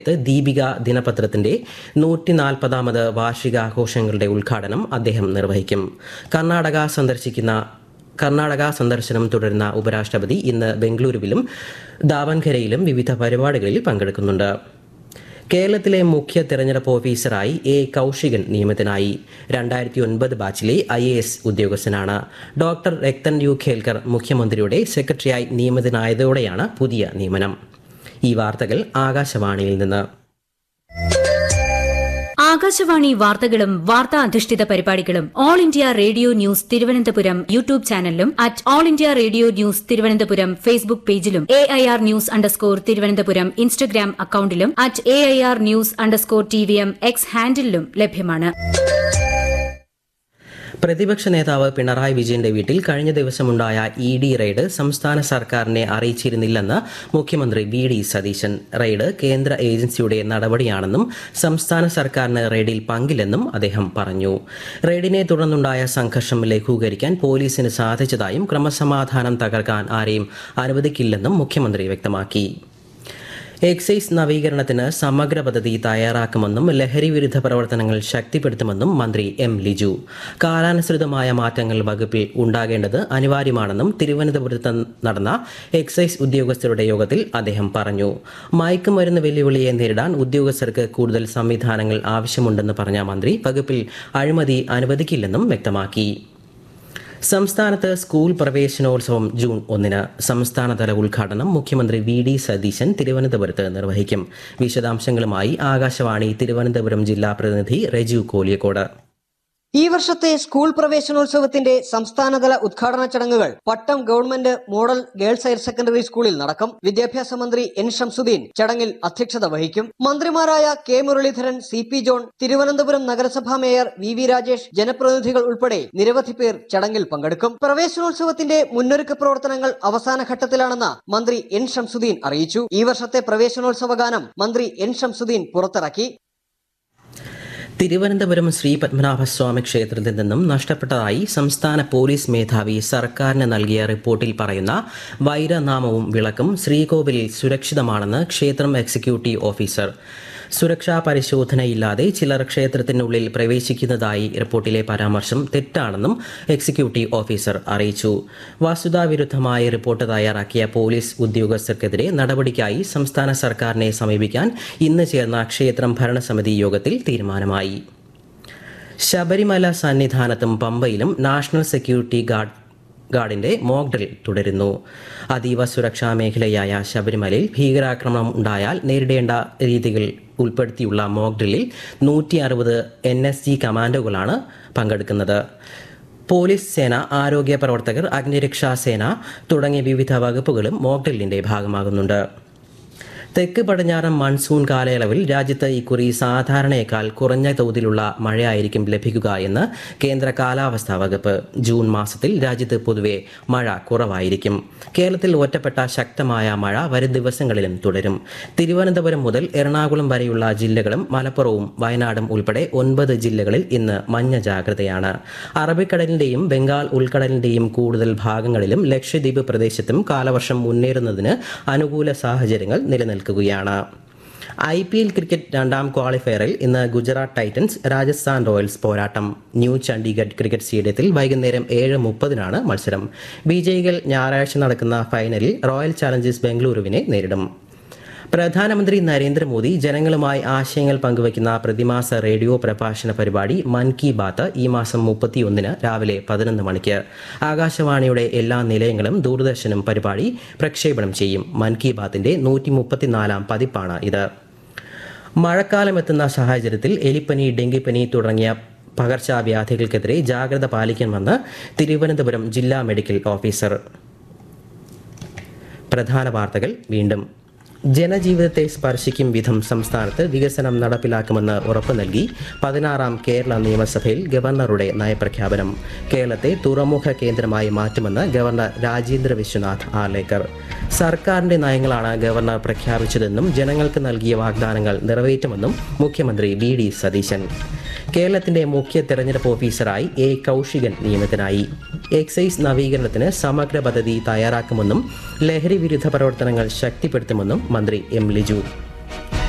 ദീപിക ദിനപത്രത്തിന്റെ നൂറ്റി നാൽപ്പതാമത് വാർഷികാഘോഷങ്ങളുടെ ഉദ്ഘാടനം അദ്ദേഹം നിർവഹിക്കും കർണാടക സന്ദർശിക്കുന്ന കർണാടക സന്ദർശനം തുടരുന്ന ഉപരാഷ്ട്രപതി ഇന്ന് ബംഗളൂരുവിലും ദാവൻഖരയിലും വിവിധ പരിപാടികളിൽ പങ്കെടുക്കുന്നുണ്ട് കേരളത്തിലെ മുഖ്യ തെരഞ്ഞെടുപ്പ് ഓഫീസറായി എ കൗശികൻ നിയമിതനായി രണ്ടായിരത്തി ഒൻപത് ബാച്ചിലെ ഐ എ എസ് ഉദ്യോഗസ്ഥനാണ് ഡോക്ടർ രക്തൻ യു ഖേൽക്കർ മുഖ്യമന്ത്രിയുടെ സെക്രട്ടറിയായി നിയമിതനായതോടെയാണ് പുതിയ നിയമനം ഈ വാർത്തകൾ ആകാശവാണിയിൽ നിന്ന് ആകാശവാണി വാർത്തകളും വാർത്താ അധിഷ്ഠിത പരിപാടികളും All India Radio news Thiruvananthapuram YouTube ചാനലിലും at All India Radio news Thiruvananthapuram Facebook പേജിലും A I R news underscore Thiruvananthapuram Instagram അക്കൌണ്ടിലും at A I R news underscore T V M X ഹാൻഡിലും ലഭ്യമാണ് പ്രതിപക്ഷ നേതാവ് പിണറായി വിജയന്റെ വീട്ടിൽ കഴിഞ്ഞ ദിവസമുണ്ടായ ഇ ഡി റെയ്ഡ് സംസ്ഥാന സർക്കാരിനെ അറിയിച്ചിരുന്നില്ലെന്ന് മുഖ്യമന്ത്രി വി ഡി സതീശൻ റെയ്ഡ് കേന്ദ്ര ഏജൻസിയുടെ നടപടിയാണെന്നും സംസ്ഥാന സർക്കാരിന് റെയ്ഡിൽ പങ്കില്ലെന്നും അദ്ദേഹം പറഞ്ഞു റെയ്ഡിനെ തുടർന്നുണ്ടായ സംഘർഷം ലഘൂകരിക്കാൻ പോലീസിന് സാധിച്ചതായും ക്രമസമാധാനം തകർക്കാൻ ആരെയും അനുവദിക്കില്ലെന്നും മുഖ്യമന്ത്രി വ്യക്തമാക്കി എക്സൈസ് നവീകരണത്തിന് സമഗ്ര പദ്ധതി തയ്യാറാക്കുമെന്നും ലഹരി വിരുദ്ധ പ്രവർത്തനങ്ങൾ ശക്തിപ്പെടുത്തുമെന്നും മന്ത്രി എം ലിജു കാലാനുസൃതമായ മാറ്റങ്ങൾ വകുപ്പിൽ ഉണ്ടാകേണ്ടത് അനിവാര്യമാണെന്നും തിരുവനന്തപുരത്ത് നടന്ന എക്സൈസ് ഉദ്യോഗസ്ഥരുടെ യോഗത്തിൽ അദ്ദേഹം പറഞ്ഞു മയക്കുമരുന്ന് വെല്ലുവിളിയെ നേരിടാൻ ഉദ്യോഗസ്ഥർക്ക് കൂടുതൽ സംവിധാനങ്ങൾ ആവശ്യമുണ്ടെന്ന് പറഞ്ഞ മന്ത്രി വകുപ്പിൽ അഴിമതി അനുവദിക്കില്ലെന്നും വ്യക്തമാക്കി സംസ്ഥാനത്ത് സ്കൂൾ പ്രവേശനോത്സവം ജൂൺ ഒന്നിന് സംസ്ഥാനതല ഉദ്ഘാടനം മുഖ്യമന്ത്രി വി ഡി സതീശൻ തിരുവനന്തപുരത്ത് നിർവഹിക്കും വിശദാംശങ്ങളുമായി ആകാശവാണി തിരുവനന്തപുരം ജില്ലാ പ്രതിനിധി രജു കോലിയക്കോട് ഈ വർഷത്തെ സ്കൂൾ പ്രവേശനോത്സവത്തിന്റെ സംസ്ഥാനതല ഉദ്ഘാടന ചടങ്ങുകൾ Pattom government model girls higher secondary സ്കൂളിൽ നടക്കും വിദ്യാഭ്യാസ മന്ത്രി എൻ ഷംസുദ്ദീൻ ചടങ്ങിൽ അധ്യക്ഷത വഹിക്കും മന്ത്രിമാരായ K Muraleedharan C P John Thiruvananthapuram നഗരസഭാ മേയർ വി വി രാജേഷ് ജനപ്രതിനിധികൾ ഉൾപ്പെടെ നിരവധി പേർ ചടങ്ങിൽ പങ്കെടുക്കും പ്രവേശനോത്സവത്തിന്റെ മുന്നൊരുക്ക പ്രവർത്തനങ്ങൾ അവസാന ഘട്ടത്തിലാണെന്ന് മന്ത്രി എൻ ഷംസുദ്ദീൻ അറിയിച്ചു ഈ വർഷത്തെ പ്രവേശനോത്സവ ഗാനം മന്ത്രി എൻ ഷംസുദ്ദീൻ പുറത്തിറക്കി തിരുവനന്തപുരം ശ്രീ പത്മനാഭസ്വാമി ക്ഷേത്രത്തിൽ നിന്നും നഷ്ടപ്പെട്ടതായി സംസ്ഥാന പോലീസ് മേധാവി സർക്കാരിന് നൽകിയ റിപ്പോർട്ടിൽ പറയുന്ന വൈരനാമവും വിളക്കും ശ്രീകോവിലിൽ സുരക്ഷിതമാണെന്ന് ക്ഷേത്രം എക്സിക്യൂട്ടീവ് ഓഫീസർ സുരക്ഷാ പരിശോധനയില്ലാതെ ചിലർ ക്ഷേത്രത്തിനുള്ളിൽ പ്രവേശിക്കുന്നതായി റിപ്പോർട്ടിലെ പരാമർശം തെറ്റാണെന്നും എക്സിക്യൂട്ടീവ് ഓഫീസർ അറിയിച്ചു വസ്തുതാവിരുദ്ധമായ റിപ്പോർട്ട് തയ്യാറാക്കിയ പോലീസ് ഉദ്യോഗസ്ഥർക്കെതിരെ നടപടിക്കായി സംസ്ഥാന സർക്കാരിനെ സമീപിക്കാൻ ഇന്ന് ചേർന്ന ക്ഷേത്രം ഭരണസമിതി യോഗത്തിൽ തീരുമാനമായി ശബരിമല സന്നിധാനത്തും പമ്പയിലും നാഷണൽ സെക്യൂരിറ്റി ഗാർഡ് ഗാർഡിന്റെ മോക്ക് ഡ്രിൽ തുടരുന്നു അതീവ സുരക്ഷാ മേഖലയായ ശബരിമലയിൽ ഭീകരാക്രമണം ഉണ്ടായാൽ നേരിടേണ്ട രീതികൾ ഉൾപ്പെടുത്തിയുള്ള മോക്ക് ഡ്രില്ലിൽ നൂറ്റി അറുപത് എൻ എസ് ജി കമാൻഡോകളാണ് പങ്കെടുക്കുന്നത് പോലീസ് സേന ആരോഗ്യ പ്രവർത്തകർ അഗ്നിരക്ഷാ സേന തുടങ്ങിയ വിവിധ വകുപ്പുകളും മോക്ക് ഡ്രില്ലിന്റെ ഭാഗമാകുന്നുണ്ട് തെക്ക് പടിഞ്ഞാറൻ മൺസൂൺ കാലയളവിൽ രാജ്യത്ത് ഇക്കുറി സാധാരണയേക്കാൾ കുറഞ്ഞ തോതിലുള്ള മഴയായിരിക്കും ലഭിക്കുക എന്ന് കേന്ദ്ര കാലാവസ്ഥാ വകുപ്പ് ജൂൺ മാസത്തിൽ രാജ്യത്ത് പൊതുവെ മഴ കുറവായിരിക്കും കേരളത്തിൽ ഒറ്റപ്പെട്ട ശക്തമായ മഴ വരും ദിവസങ്ങളിലും തുടരും തിരുവനന്തപുരം മുതൽ എറണാകുളം വരെയുള്ള ജില്ലകളും മലപ്പുറവും വയനാടും ഉൾപ്പെടെ ഒൻപത് ജില്ലകളിൽ ഇന്ന് മഞ്ഞ ജാഗ്രതയാണ് അറബിക്കടലിന്റെയും ബംഗാൾ ഉൾക്കടലിന്റെയും കൂടുതൽ ഭാഗങ്ങളിലും ലക്ഷദ്വീപ് പ്രദേശത്തും കാലവർഷം മുന്നേറുന്നതിന് അനുകൂല സാഹചര്യങ്ങൾ നിലനിൽക്കുകയാണ് ഐ പി എൽ ക്രിക്കറ്റ് രണ്ടാം ക്വാളിഫയറിൽ ഇന്ന് ഗുജറാത്ത് ടൈറ്റൻസ് രാജസ്ഥാൻ റോയൽസ് പോരാട്ടം ന്യൂ ചണ്ഡീഗഡ് ക്രിക്കറ്റ് സ്റ്റേഡിയത്തിൽ വൈകുന്നേരം ഏഴ് മുപ്പതിനാണ് മത്സരം വിജയികൾ ഞായറാഴ്ച നടക്കുന്ന ഫൈനലിൽ റോയൽ ചാലഞ്ചേഴ്സ് ബംഗളൂരുവിനെ നേരിടും പ്രധാനമന്ത്രി നരേന്ദ്രമോദി ജനങ്ങളുമായി ആശയങ്ങൾ പങ്കുവയ്ക്കുന്ന പ്രതിമാസ റേഡിയോ പ്രഭാഷണ പരിപാടി മൻ കി ബാത്ത് ഈ മാസം മുപ്പത്തിയൊന്നിന് രാവിലെ പതിനൊന്ന് മണിക്ക് ആകാശവാണിയുടെ എല്ലാ നിലയങ്ങളും ദൂരദർശനും പരിപാടി പ്രക്ഷേപണം ചെയ്യും മൻ കി ബാത്തിന്റെ നൂറ്റി മുപ്പത്തിനാലാം പതിപ്പാണ് ഇത് മഴക്കാലം എത്തുന്ന സാഹചര്യത്തിൽ എലിപ്പനി ഡെങ്കിപ്പനി തുടങ്ങിയ പകർച്ചവ്യാധികൾക്കെതിരെ ജാഗ്രത പാലിക്കണമെന്ന് തിരുവനന്തപുരം ജില്ലാ മെഡിക്കൽ ഓഫീസർ പ്രധാന വാർത്തകൾ വീണ്ടും ജനജീവിതത്തെ സ്പർശിക്കും വിധം സംസ്ഥാനത്ത് വികസനം നടപ്പിലാക്കുമെന്ന് ഉറപ്പു നൽകി പതിനാറാം കേരള നിയമസഭയിൽ ഗവർണറുടെ നയപ്രഖ്യാപനം കേരളത്തെ തുറമുഖ കേന്ദ്രമായി മാറ്റുമെന്ന് ഗവർണർ രാജേന്ദ്ര വിശ്വനാഥ് ആർലേക്കർ സർക്കാരിന്റെ നയങ്ങളാണ് ഗവർണർ പ്രഖ്യാപിച്ചതെന്നും ജനങ്ങൾക്ക് നൽകിയ വാഗ്ദാനങ്ങൾ നിറവേറ്റുമെന്നും മുഖ്യമന്ത്രി വി ഡി സതീശൻ കേരളത്തിന്റെ മുഖ്യ തെരഞ്ഞെടുപ്പ് ഓഫീസറായി എ കൗശികൻ നിയമിതനായി എക്സൈസ് നവീകരണത്തിന് സമഗ്ര പദ്ധതി തയ്യാറാക്കുമെന്നും ലഹരി വിരുദ്ധ പ്രവർത്തനങ്ങൾ ശക്തിപ്പെടുത്തുമെന്നും മന്ത്രി എം ലിജു